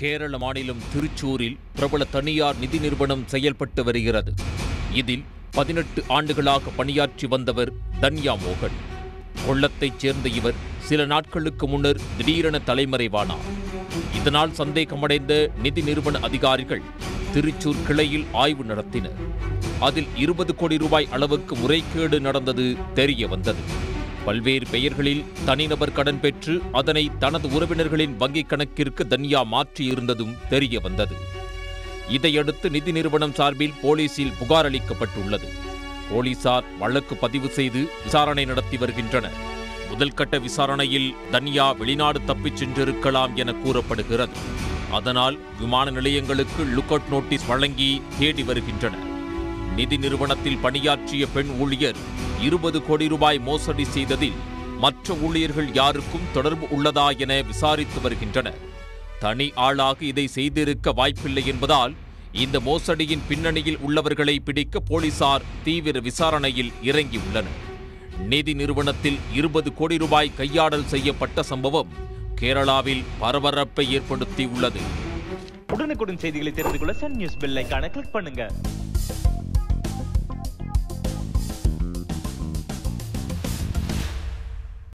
கேரள மாநிலம் திருச்சூரில் பிரபல தனியார் நிதி நிறுவனம் செயல்பட்டு வருகிறது இதில் பதினெட்டு ஆண்டுகளாக பணியாற்றி வந்தவர் தன்யா மோகன் கொல்லத்தைச் சேர்ந்த இவர் சில நாட்களுக்கு முன்னர் திடீரென தலைமறைவானார் இதனால் சந்தேகமடைந்த நிதி நிறுவன அதிகாரிகள் திருச்சூர் கிளையில் ஆய்வு நடத்தினர் அதில் இருபது கோடி ரூபாய் அளவுக்கு முறைகேடு நடந்தது தெரிய வந்தது பல்வேறு பெயர்களில் தனிநபர் கடன் பெற்று அதனை தனது உறவினர்களின் வங்கிக் கணக்கிற்கு தன்யா மாற்றியிருந்ததும் தெரிய வந்தது இதையடுத்து நிதி நிறுவனம் சார்பில் போலீசில் புகார் அளிக்கப்பட்டுள்ளது போலீசார் வழக்கு பதிவு செய்து விசாரணை நடத்தி வருகின்றனர் முதல் கட்ட விசாரணையில் தன்யா வெளிநாடு தப்பிச் சென்றிருக்கலாம் என கூறப்படுகிறது அதனால் விமான நிலையங்களுக்கு லுக் அவுட் நோட்டீஸ் வழங்கி தேடி வருகின்றனர் நிதி நிறுவனத்தில் பணியாற்றிய பெண் ஊழியர் இருபது கோடி ரூபாய் மோசடி செய்ததில் மற்ற ஊழியர்கள் யாருக்கும் தொடர்பு உள்ளதா என விசாரித்து வருகின்றனர் தனி ஆளாக இதை செய்திருக்க வாய்ப்பில்லை என்பதால் இந்த மோசடியின் பின்னணியில் உள்ளவர்களை பிடிக்க போலீசார் தீவிர விசாரணையில் இறங்கியுள்ளனர் நிதி நிறுவனத்தில் இருபது கோடி ரூபாய் கையாடல் செய்யப்பட்ட சம்பவம் கேரளாவில் பரபரப்பை ஏற்படுத்தியுள்ளது உடனுக்குடன் செய்திகளை தெரிந்து கொள்ள சன் நியூஸ் பெல் ஐகானை கிளிக் பண்ணுங்க